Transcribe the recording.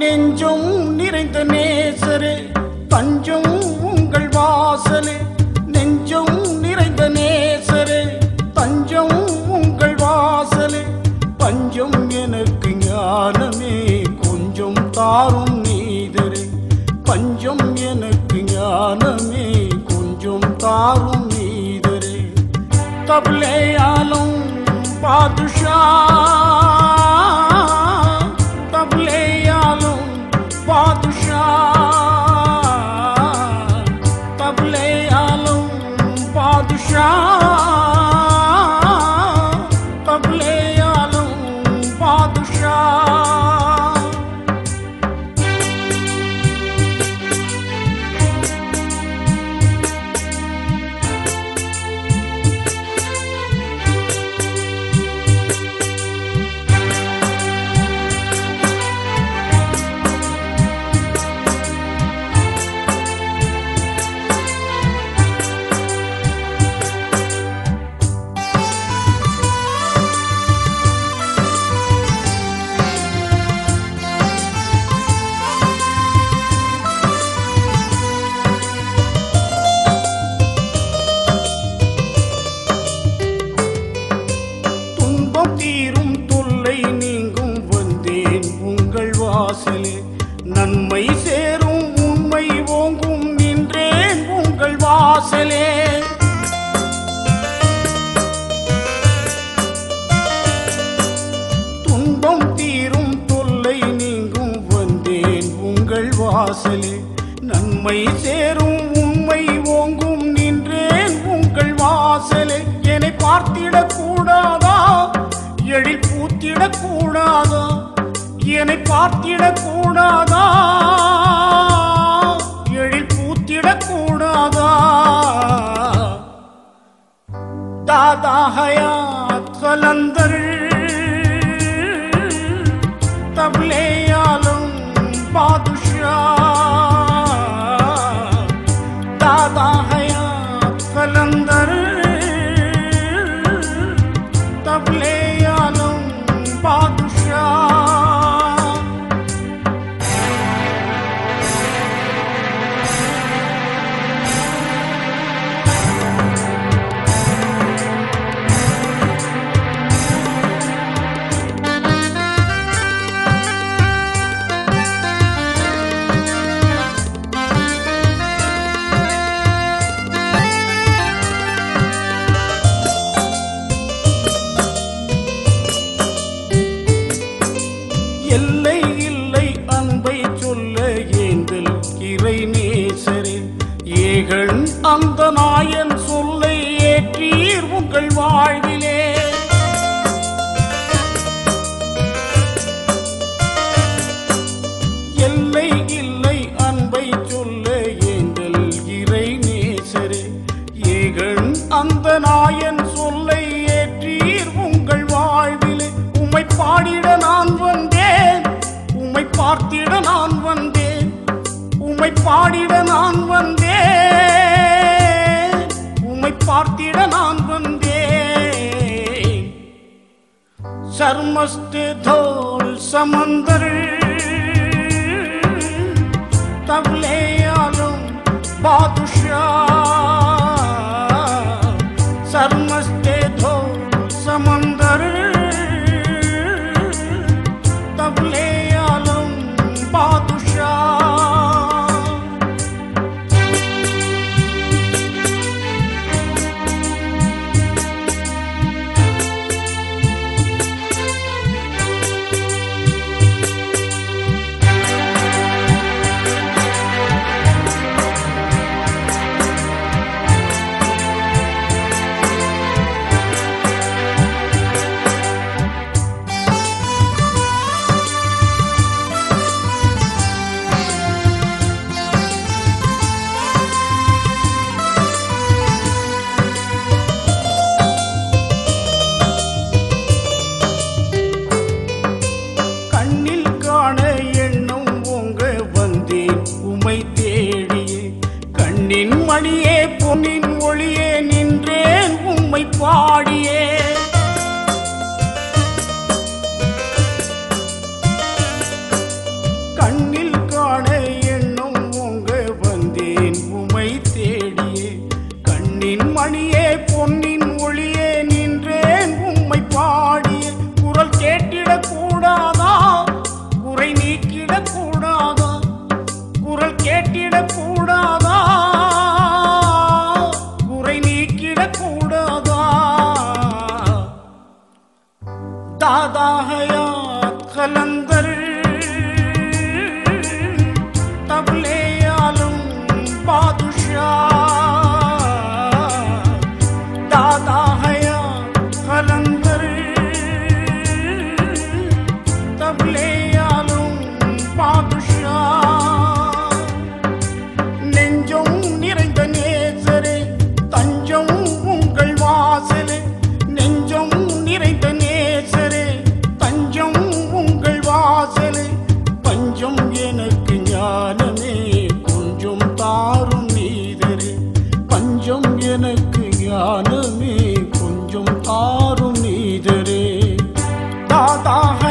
நெஞ்சம் நிறைந்த நேசரே தஞ்சம் உங்கள் வாசலே நெஞ்சம் நிறைந்த நேசரே தஞ்சம் உங்கள் வாசலே பஞ்சம் எனக்கு ஞானமே கொஞ்சம் தாரும் நீதரே பஞ்சம் எனக்கு ஞானமே கொஞ்சம் தாரும் நீதரே तबले आलम बादशाह तबले आलम बादशाह तबले आलम बादशाह तबले आलम बादशाह துன்பம் தீரும் தொல்லை நீங்கும் வந்தேன் உங்கள் வாசலே நன்மை சேரும் உண்மை ஓங்கும் நின்றேன் உங்கள் வாசலே துன்பம் தீரும் தொல்லை நீங்கும் வந்தேன் உங்கள் வாசலே நன்மை சேரும் உண்மை ஓங்கும் நின்றேன் உங்கள் வாசலே என்னை பார்த்திடக் கூடாதா எழில் பூத்திடக் கூடாதா என்னை பார்த்திடக் கூடாதா எழில் பூத்திடக் கூடாதா दादा हयात कलंदर तबले आलम बादशाह दादा हयात कलंदर तबले आलम बादशाह எல்லை இல்லை அன்பை சொல்ல ஏந்தல் இறை நேசரே ஏகன் அந்த நாயன் சொல்லை ஏற்றீர் உங்கள் வாழ்விலே எல்லை இல்லை அன்பை சொல்ல ஏந்தல் இறை நேசரே ஏகன் அந்த நாயன் சொல்லை ஏற்றீர் உங்கள் வாழ்விலே உம்மை பாடிட நான் வந்தேன் உம்மை பார்த்திட நான் வந்தேன் உம்மை பாடிட நான் வந்தேன் உம்மை பார்த்திட நான் வந்தேன் शर्मस्ते धोल समंदर तबले आलम बादशाह शर्मस्ते धोल समंदर तबले आलम बादशाह கண்ணில் காண எண்ணம் உங்க வந்தேன் உமை தேடியே கண்ணின் மணியே பொன்னின் ஒளியே நின்றேன் உம்மை பாடியே கண் दादा हयात कलंदर तबले आलम बादशाह दादा हयात कलंदर तबले आलम बादशाह நெஞ்சம் நிறைந்த நேசரே தஞ்சம் உங்கள் வாசலே நெஞ்சம் நிறைந்த நேசரே தஞ்சம் உங்கள் வாசலே பஞ்சம் எனக்கு ஞானமே கொஞ்சம் தாரும் நீதரே பஞ்சம் எனக்கு ஞானமே கொஞ்சம் தாரும் நீதரே தாதா